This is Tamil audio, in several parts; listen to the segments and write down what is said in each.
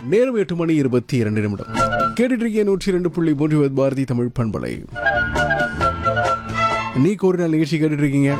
நேரம் எட்டு மணி இருபத்தி இரண்டு நிமிடம் கேட்டுட்டு இருக்கீங்க நூற்றி ரெண்டு புள்ளி மூன்று வித் பாரதி தமிழ் பண்பலை நீக்கு ஒரு நாள் நிகழ்ச்சி கேட்டுட்டு இருக்கீங்க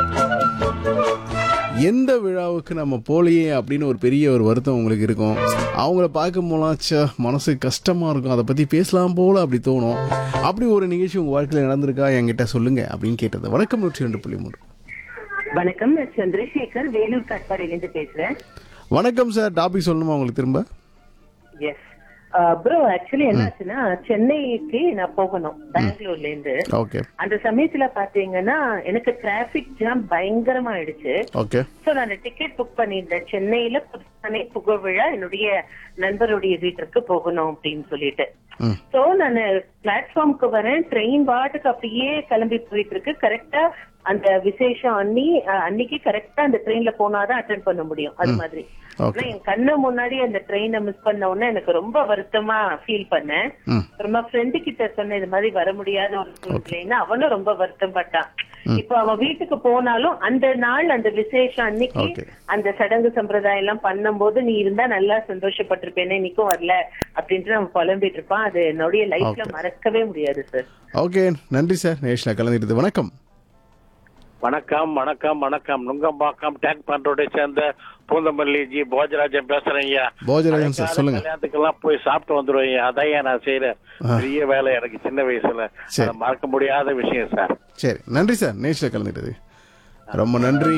எந்த விழாவுக்கு நம்ம போலையே அப்படின்னு ஒரு பெரிய ஒரு வருத்தம் உங்களுக்கு இருக்கும் அவங்கள பார்க்கும் போலாச்ச மனசு கஷ்டமாக இருக்கும் அதை பற்றி பேசலாம் போல அப்படி தோணும் அப்படி ஒரு நிகழ்ச்சி உங்கள் வாழ்க்கையில் நடந்திருக்கா என்கிட்ட சொல்லுங்க அப்படின்னு கேட்டது வணக்கம் நூற்றி ரெண்டு புள்ளி மூன்று வணக்கம் நான் சந்திரசேகர் வேலூர் காட்பாடியிலிருந்து பேசுறேன் வணக்கம் சார் டாபிக் சொல்லணுமா உங்களுக்கு திரும்ப எஸ் ப்ரோ ஆக்சுவலி என்னாச்சுன்னா சென்னைக்கு நான் போகணும் பெங்களூர்ல இருந்து ஓகே அந்த சமயத்துல பாத்தீங்கன்னா எனக்கு டிராபிக் ஜாம் பயங்கரமா ஆயிடுச்சு ஓகே சோ நான் டிக்கெட் புக் பண்ணியிருந்தேன் சென்னையில புதுசானே புகழ் விழா என்னுடைய நண்பருடைய வீட்டிற்கு போகணும் அப்படின்னு சொல்லிட்டு ம் சோ நான் பிளாட்ஃபார்முக்கு வரேன் ட்ரெயின் வாட்டுக்கு அப்படியே கிளம்பி போயிட்டு இருக்கு கரெக்டா அந்த விசேஷம் அன்னி அஹ், அன்னைக்கு கரெக்டா அந்த ட்ரெயின்ல போனாதான் அட்டென்ட் பண்ண முடியும் அது மாதிரி Okay. ஆனா என் கண்ணு முன்னாடி அந்த ட்ரெயினை மிஸ் பண்ண உடனே எனக்கு ரொம்ப வருத்தமா ஃபீல் பண்ணேன் ம் அப்புறமா ஃப்ரெண்டு கிட்ட சொன்ன இது மாதிரி வர முடியாத ஒரு சூழ்நிலைன்னா அவனும் ரொம்ப வருத்தப்பட்டான் இப்போ அவன் வீட்டுக்கு போனாலும் அந்த நாள் அந்த விசேஷம் அன்னைக்கு Okay. அந்த சடங்கு சம்பிரதாயம் எல்லாம் பண்ணும்போது நீ இருந்தா நல்லா சந்தோஷப்பட்டிருப்பேனே இன்னைக்கும் வரல அப்படின்ட்டு நம்ம புலம்பிட்டு இருப்பான் அது என்னுடைய லைஃப்ல மறக்கவே முடியாது சார் ஓகே நன்றி சார் நேஷில் கலந்துக்கிட்டது வணக்கம் வணக்கம் வணக்கம் வணக்கம் நுங்கம்பாக்கம் டேங்க் பண்றோட சேர்ந்த பூந்தமல்லி ஜி போஜராஜன் பேசுறேன் ஐயா போஜராஜன் சார் அன்னைக்கு சொல்லுங்க கல்யாணத்துக்கெல்லாம் போய் சாப்பிட்டு வந்துருவேன் ஐயா அதான் ஐயா நான் செய்யற ஆ. பெரிய வேலை எனக்கு சின்ன வயசுல சரி. அதை மறக்க முடியாத விஷயம் சார் சரி நன்றி சார் நேஷில் கலந்துக்கிட்டது ரொம்ப நன்றி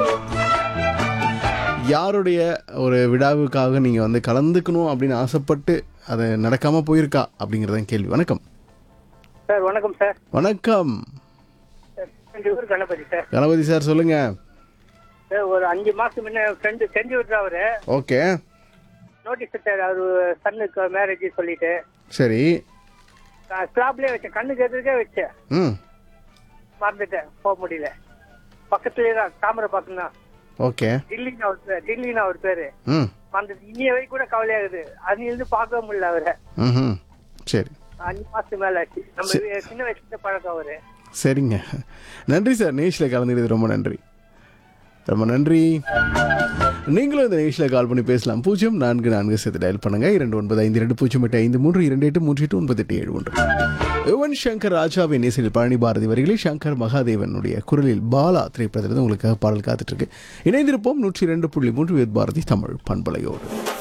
யாருடைய ஒரு விழாவுக்காக நீங்கள் வந்து கலந்துக்கணும் அப்படின்னு ஆசைப்பட்டு அது நடக்காமல் போயிருக்கா அப்படிங்கிறதான் கேள்வி வணக்கம் சார் வணக்கம் சார் வணக்கம் ரெண்டு பேர் கணபதி சார் கணபதி சார் சொல்லுங்க சார் ஒரு அஞ்சு மாசம் முன்ன ஃப்ரெண்டு செஞ்சு விட்டுறா அவரு ஓகே நோட்டீஸ் விட்டாரு அவரு சன்னுக்கு மேரேஜ் சொல்லிட்டு சரி ஸ்லாப்லயே வச்சேன் கண்ணுக்கு எதிர்க்கே வச்சேன் ம் மறந்துட்டேன் போக முடியல பக்கத்துலயே தான் தாமரை பக்கம் தான் ஓகே டில்லின்னு அவர் பேர் டில்லின்னு அவர் பேரு ம் மறந்துட்டு இன்னைய வரைக்கும் கூட கவலையாகுது அன்னிலிருந்து பார்க்கவே முடியல அவரை ம் சரி அஞ்சு மாசத்துக்கு மேல ஆச்சு நம்ம வீ- சின்ன வயசுல பழக்கம் அவரு சரிங்க நன்றி சார் நேஷில் கலந்துக்கிறது ரொம்ப நன்றி ரொம்ப நன்றி நீங்களும் இந்த நிகழ்ச்சியில் கால் பண்ணி பேசலாம் பூஜ்ஜியம் நான்கு நான்கு சேர்த்து டயல் பண்ணுங்க இரண்டு ஒன்பது ஐந்து ரெண்டு பூஜ்ஜியம் எட்டு ஐந்து மூன்று இரண்டு எட்டு மூன்று எட்டு ஒன்பது எட்டு ஏழு ஒன்று யுவன் சங்கர் ராஜாவின் இசையில் பழனி பாரதி வரிகளில் சங்கர் மகாதேவனுடைய குரலில் பாலா திரைப்படத்திலிருந்து உங்களுக்காக பாடல் காத்துட்டு இருக்கு இணைந்திருப்போம் நூற்றி இரண்டு புள்ளி மூன்று வித் பாரதி தமிழ் பண்பலையோடு